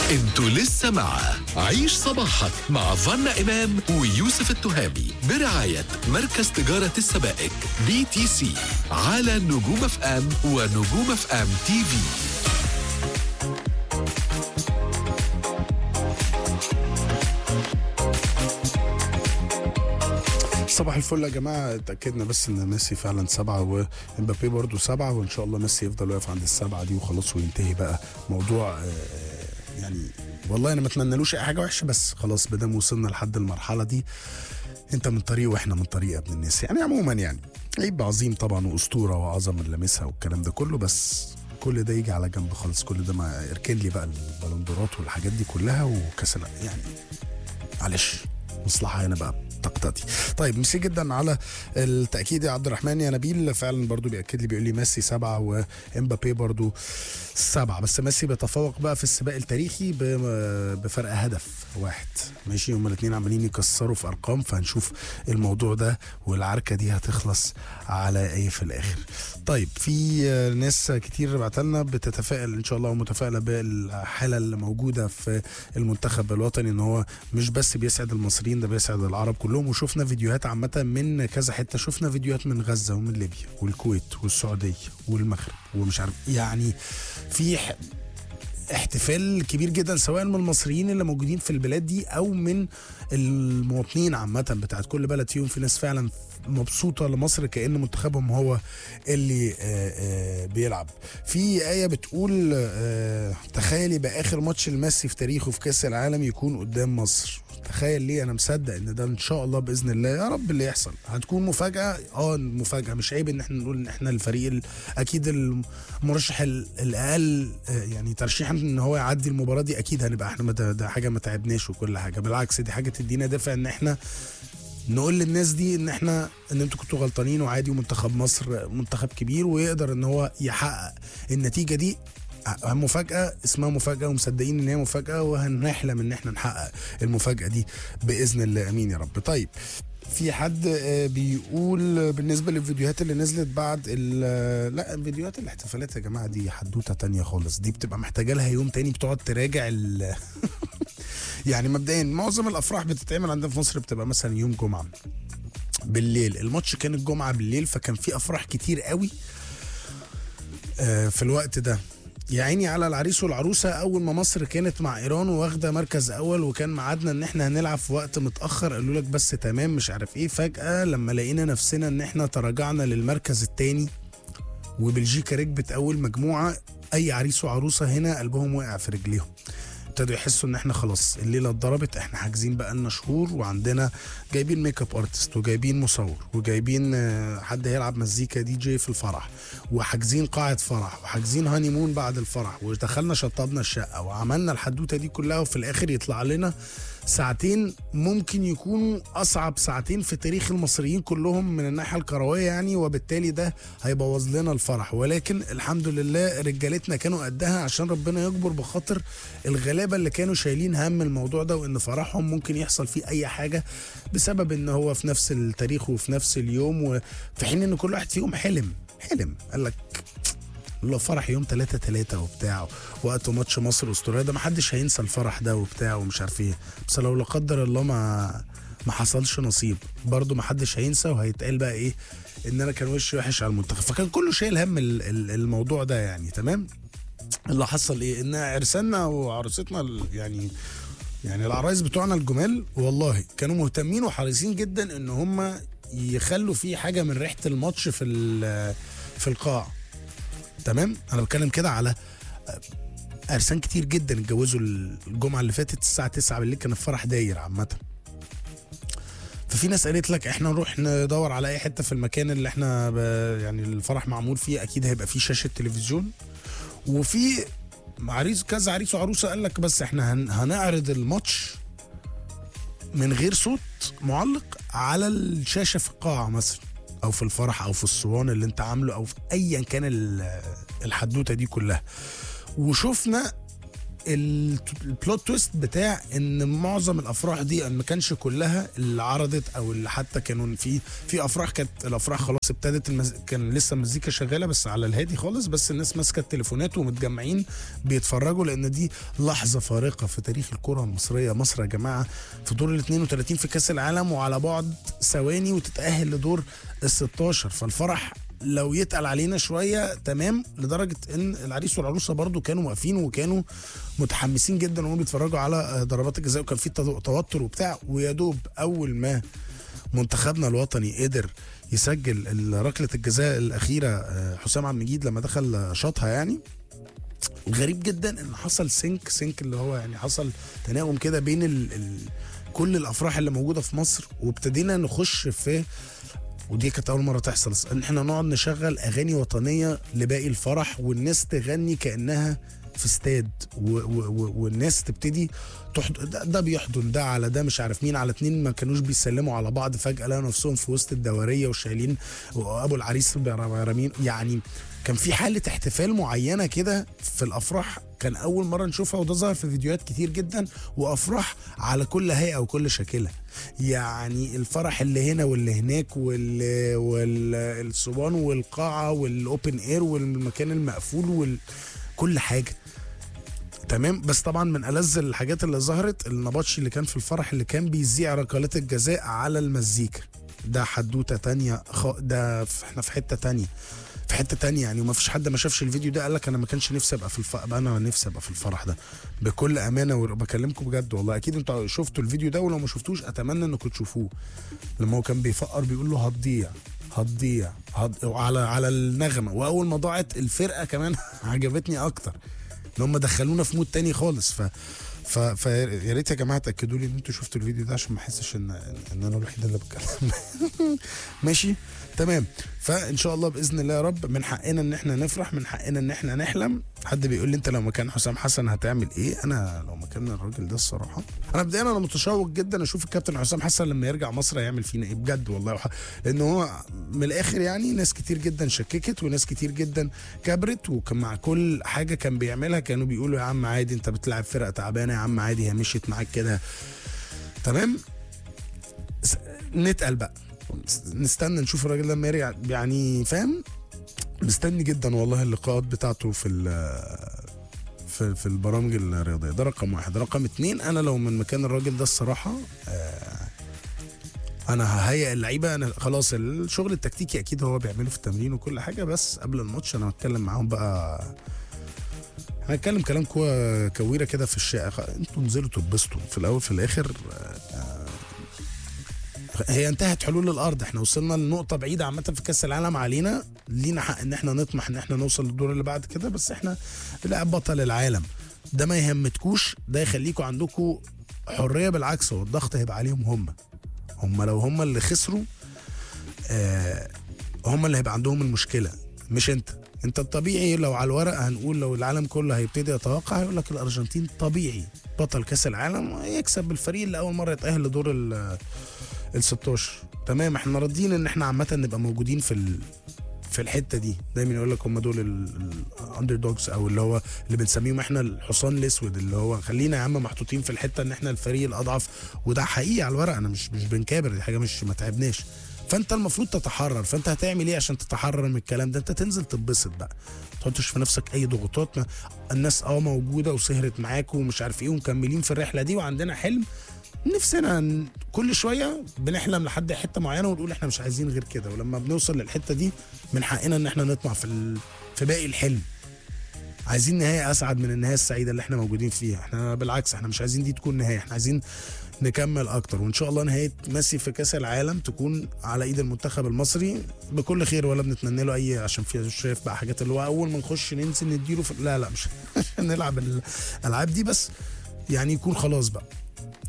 انتوا لسه مع عيش صباحك مع فنا إمام ويوسف التهامي برعاية مركز تجارة السبائك بي تي سي على نجوم اف ام ونجوم اف ام تي في صباح الفل يا جماعه اتاكدنا بس ان ميسي فعلا سبعه ومبابي برضو سبعه وان شاء الله ميسي يفضل واقف عند السبعه دي وخلاص وينتهي بقى موضوع آه، يعني والله انا ما اتمنالوش اي حاجه وحشه بس خلاص بدام وصلنا لحد المرحله دي انت من طريق واحنا من طريق يا ابن الناس يعني عموما يعني لعيب عظيم طبعا واسطوره وعظم اللي لمسها والكلام ده كله بس كل ده يجي على جنب خالص كل ده ما اركن لي بقى البلندورات والحاجات دي كلها وكاس الع- يعني معلش مصلحه هنا بقى طقطقتي طيب ميرسي جدا على التاكيد يا عبد الرحمن يا نبيل فعلا برضو بياكد لي بيقول لي ميسي سبعه وامبابي برضو سبعه بس ميسي بيتفوق بقى في السباق التاريخي ب- بفرق هدف واحد ماشي هما الاثنين عمالين يكسروا في ارقام فهنشوف الموضوع ده والعركه دي هتخلص على ايه في الاخر طيب في آه، ناس كتير بعت لنا بتتفائل ان شاء الله ومتفائله بالحاله اللي موجوده في المنتخب الوطني ان هو مش بس بيسعد المصريين ده بيسعد العرب كلهم وشفنا فيديوهات عامه من كذا حته شفنا فيديوهات من غزه ومن ليبيا والكويت والسعوديه والمغرب ومش عارف يعني في ح- احتفال كبير جدا سواء من المصريين اللي موجودين في البلاد دي او من المواطنين عامه بتاعت كل بلد فيهم في ناس فعلا مبسوطه لمصر كان منتخبهم هو اللي آه، آه، بيلعب في ايه بتقول آه، تخيل يبقى اخر ماتش لميسي في تاريخه في كاس العالم يكون قدام مصر تخيل ليه انا مصدق ان ده ان شاء الله باذن الله يا رب اللي يحصل هتكون مفاجاه اه مفاجاه مش عيب ان احنا نقول ان احنا الفريق ال- اكيد المرشح ال- الاقل آه، يعني ترشيحا ان هو يعدي المباراه دي اكيد هنبقى احنا ما ده, ده حاجه ما تعبناش وكل حاجه بالعكس دي حاجه تدينا دافع ان احنا نقول للناس دي ان احنا ان انتوا كنتوا غلطانين وعادي ومنتخب مصر منتخب كبير ويقدر ان هو يحقق النتيجه دي ع- مفاجأة اسمها مفاجأة ومصدقين ان هي مفاجأة وهنحلم ان احنا نحقق المفاجأة دي بإذن الله امين يا رب طيب في حد آه، بيقول بالنسبة للفيديوهات اللي نزلت بعد ال- لا فيديوهات الاحتفالات يا جماعة دي حدوتة تانية خالص دي بتبقى محتاجة لها يوم تاني بتقعد تراجع ال يعني مبدئيا معظم الافراح بتتعمل عندنا في مصر بتبقى مثلا يوم جمعه بالليل الماتش كان الجمعه بالليل فكان في افراح كتير قوي آه، في الوقت ده يا عيني على العريس والعروسه اول ما مصر كانت مع ايران واخده مركز اول وكان ميعادنا ان احنا هنلعب في وقت متاخر قالوا لك بس تمام مش عارف ايه فجاه لما لقينا نفسنا ان احنا تراجعنا للمركز الثاني وبلجيكا ركبت اول مجموعه اي عريس وعروسه هنا قلبهم واقع في رجليهم ابتدوا يحسوا ان احنا خلاص الليله اتضربت احنا حاجزين بقى لنا شهور وعندنا جايبين ميك اب ارتست وجايبين مصور وجايبين آه، حد هيلعب مزيكا دي جي في الفرح وحاجزين قاعه فرح وحاجزين هاني مون بعد الفرح ودخلنا شطبنا الشقه وعملنا الحدوته دي كلها وفي الاخر يطلع لنا ساعتين ممكن يكونوا اصعب ساعتين في تاريخ المصريين كلهم من الناحيه الكرويه يعني وبالتالي ده هيبوظ لنا الفرح ولكن الحمد لله رجالتنا كانوا قدها عشان ربنا يكبر بخاطر الغلابه اللي كانوا شايلين هم الموضوع ده وان فرحهم ممكن يحصل فيه اي حاجه بسبب ان هو في نفس التاريخ وفي نفس اليوم وفي حين ان كل واحد فيهم حلم حلم قال لك لو فرح يوم 3 3 وبتاع وقت ماتش مصر واستراليا ده ما حدش هينسى الفرح ده وبتاع ومش عارف ايه بس لو لا قدر الله ما ما حصلش نصيب برضه ما حدش هينسى وهيتقال بقى ايه ان انا كان وشي وحش على المنتخب فكان كله شايل هم ال- ال- الموضوع ده يعني تمام اللي حصل ايه ان عرساننا وعروستنا ال- يعني يعني العرايس بتوعنا الجمال والله كانوا مهتمين وحريصين جدا ان هم يخلوا في حاجه من ريحه الماتش في ال- في القاع تمام انا بتكلم كده على ارسان كتير جدا اتجوزوا الجمعه اللي فاتت الساعه 9 بالليل كان الفرح داير عامه ففي ناس قالت لك احنا نروح ندور على اي حته في المكان اللي احنا ب... يعني الفرح معمول فيه اكيد هيبقى فيه شاشه تلفزيون وفي عريس كذا عريس وعروسه قال لك بس احنا هن... هنعرض الماتش من غير صوت معلق على الشاشه في القاعه مثلا او في الفرح او في الصوان اللي انت عامله او في ايا كان ال- الحدوته دي كلها وشفنا ال- البلوت تويست بتاع ان معظم الافراح دي ما كانش كلها اللي عرضت او اللي حتى كانوا في في افراح كانت الافراح خلاص ابتدت المز... كان لسه المزيكا شغاله بس على الهادي خالص بس الناس ماسكه التليفونات ومتجمعين بيتفرجوا لان دي لحظه فارقه في تاريخ الكره المصريه مصر يا جماعه في دور ال 32 في كاس العالم وعلى بعد ثواني وتتاهل لدور ال 16 فالفرح لو يتقل علينا شويه تمام لدرجه ان العريس والعروسه برضو كانوا واقفين وكانوا متحمسين جدا وهم بيتفرجوا على آه، ضربات الجزاء وكان في تو- توتر وبتاع ويا دوب اول ما منتخبنا الوطني قدر يسجل ال- ركله الجزاء الاخيره آه، حسام عبد المجيد لما دخل آه، شاطها يعني غريب جدا ان حصل سينك سينك اللي هو يعني حصل تناغم كده بين ال ال كل الافراح اللي موجوده في مصر وابتدينا نخش في ودي كانت اول مره تحصل ان احنا نقعد نشغل اغاني وطنيه لباقي الفرح والناس تغني كانها في استاد و و و والناس تبتدي تحضن ده, ده بيحضن ده على ده مش عارف مين على اتنين ما كانوش بيسلموا على بعض فجاه لقوا نفسهم في وسط الدوريه وشايلين وابو العريس رامين يعني كان في حاله احتفال معينه كده في الافراح كان اول مره نشوفها وده ظهر في فيديوهات كتير جدا وافراح على كل هيئه وكل شكلها يعني الفرح اللي هنا واللي هناك وال والصوان والقاعه والاوبن اير والمكان المقفول وال كل حاجه تمام بس طبعا من ألذ الحاجات اللي ظهرت النبطشي اللي كان في الفرح اللي كان بيذيع ركلات الجزاء على المزيكا ده حدوته تانية خ... ده في- احنا في حته تانية في حته تانية يعني وما فيش حد ما شافش الفيديو ده قال لك انا ما كانش نفسي ابقى في الف... أبقى انا نفسي ابقى في الفرح ده بكل امانه وبكلمكم بجد والله اكيد انتوا شفتوا الفيديو ده ولو ما شفتوش اتمنى انكم تشوفوه لما هو كان بيفقر بيقول له هتضيع هتضيع هت... على على النغمه واول ما ضاعت الفرقه كمان عجبتني اكتر ان هم دخلونا في مود تاني خالص ف ف فيا ريت يا جماعه تاكدوا لي ان انتوا شفتوا الفيديو ده عشان ما احسش ان ان انا الوحيد اللي بتكلم ماشي تمام فان شاء الله باذن الله يا رب من حقنا ان احنا نفرح من حقنا ان احنا نحلم حد بيقول لي انت لو مكان حسام حسن هتعمل ايه انا لو مكان الراجل ده الصراحه انا بدايه انا متشوق جدا اشوف الكابتن حسام حسن لما يرجع مصر هيعمل فينا ايه بجد والله وح... لان هو من الاخر يعني ناس كتير جدا شككت وناس كتير جدا كبرت وكان مع كل حاجه كان بيعملها كانوا بيقولوا يا عم عادي انت بتلعب فرقه تعبانه يا عم عادي هي مشيت معاك كده تمام س- نتقل بقى نستنى نشوف الراجل لما يرجع يعني فاهم مستني جدا والله اللقاءات بتاعته في ال- في في البرامج الرياضيه ده رقم واحد رقم اتنين انا لو من مكان الراجل ده الصراحه آه، انا ههيئ اللعيبه انا خلاص الشغل التكتيكي اكيد هو بيعمله في التمرين وكل حاجه بس قبل الماتش انا هتكلم معاهم بقى هنتكلم كلام كوى كويره كده في الشارع خ- انتوا انزلوا تتبسطوا في الاول في الاخر آه، هي انتهت حلول الارض احنا وصلنا لنقطه بعيده عامه في كاس العالم علينا لينا حق ان احنا نطمح ان احنا نوصل للدور اللي بعد كده بس احنا لاعب بطل العالم ده ما يهمتكوش ده يخليكم عندكم حريه بالعكس هو الضغط هيبقى عليهم هم هم لو هم اللي خسروا آه هم اللي هيبقى عندهم المشكله مش انت انت الطبيعي لو على الورق هنقول لو العالم كله هيبتدي يتوقع هيقول لك الارجنتين طبيعي بطل كاس العالم يكسب الفريق اللي اول مره يتاهل لدور ال ال 16 تمام احنا راضيين ان احنا عامه نبقى موجودين في ال في الحته دي دايما يقول لك هم دول الاندر دوجز او اللي هو اللي بنسميهم احنا الحصان الاسود اللي هو خلينا يا عم محطوطين في الحته ان احنا الفريق الاضعف وده حقيقي على الورق انا مش مش بنكابر دي حاجه مش ما تعبناش فانت المفروض تتحرر فانت هتعمل ايه عشان تتحرر من الكلام ده انت تنزل تتبسط بقى ما تحطش في نفسك اي ضغوطات ما الناس اه موجوده وسهرت معاك ومش عارف ايه ومكملين في الرحله دي وعندنا حلم نفسنا ن- كل شويه بنحلم لحد حته معينه ونقول احنا مش عايزين غير كده ولما بنوصل للحته دي من حقنا ان احنا نطمع في ال... في باقي الحلم عايزين نهايه اسعد من النهايه السعيده اللي احنا موجودين فيها احنا بالعكس احنا مش عايزين دي تكون نهايه احنا عايزين نكمل اكتر وان شاء الله نهايه ميسي في كاس العالم تكون على ايد المنتخب المصري بكل خير ولا بنتمنى له اي عشان في شايف بقى حاجات اللي هو اول ما نخش ننزل نديله في لا لا مش عشان نلعب الالعاب دي بس يعني يكون خلاص بقى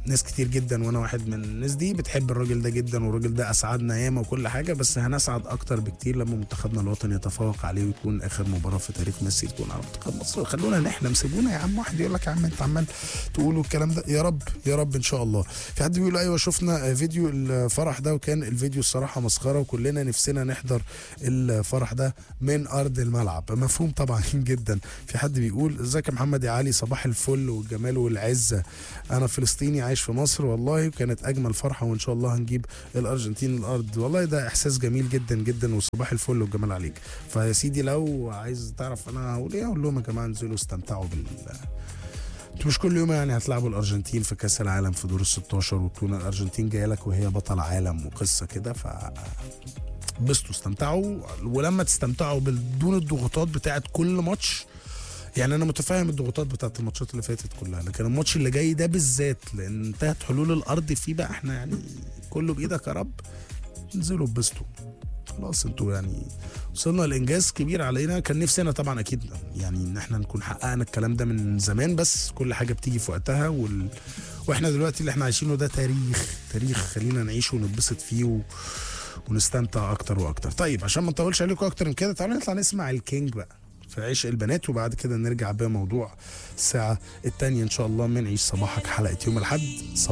ناس كتير جدا وانا واحد من الناس دي بتحب الراجل ده جدا والراجل ده اسعدنا ياما وكل حاجه بس هنسعد اكتر بكتير لما منتخبنا الوطني يتفوق عليه ويكون اخر مباراه في تاريخ ميسي تكون على منتخب مصر خلونا نحلم سيبونا يا عم واحد يقول لك يا عم انت عمال تقولوا الكلام ده يا رب يا رب ان شاء الله في حد بيقول ايوه شفنا فيديو الفرح ده وكان الفيديو الصراحه مسخره وكلنا نفسنا نحضر الفرح ده من ارض الملعب مفهوم طبعا جدا في حد بيقول ازيك يا محمد يا علي صباح الفل والجمال والعزه انا فلسطيني عايش في مصر والله وكانت اجمل فرحه وان شاء الله هنجيب الارجنتين الارض والله ده احساس جميل جدا جدا وصباح الفل والجمال عليك فيا سيدي لو عايز تعرف انا هقول ايه اقول لهم يا جماعه انزلوا استمتعوا بال انتوا مش كل يوم يعني هتلعبوا الارجنتين في كاس العالم في دور ال 16 وتكون الارجنتين جايه لك وهي بطل عالم وقصه كده ف بسطوا استمتعوا ولما تستمتعوا بدون الضغوطات بتاعت كل ماتش يعني انا متفاهم الضغوطات بتاعت الماتشات اللي فاتت كلها لكن الماتش اللي جاي ده بالذات لان انتهت حلول الارض فيه بقى احنا يعني كله بايدك يا رب انزلوا اتبسطوا خلاص انتوا يعني وصلنا لانجاز كبير علينا كان نفسنا طبعا اكيد يعني ان احنا نكون حققنا الكلام ده من زمان بس كل حاجه بتيجي في وقتها وال... واحنا دلوقتي اللي احنا عايشينه ده تاريخ تاريخ خلينا نعيشه ونتبسط فيه و... ونستمتع اكتر واكتر طيب عشان ما نطولش عليكم اكتر من كده تعالوا نطلع نسمع الكينج بقى في عشق البنات وبعد كده نرجع بموضوع الساعة التانية إن شاء الله من عيش صباحك حلقة يوم الأحد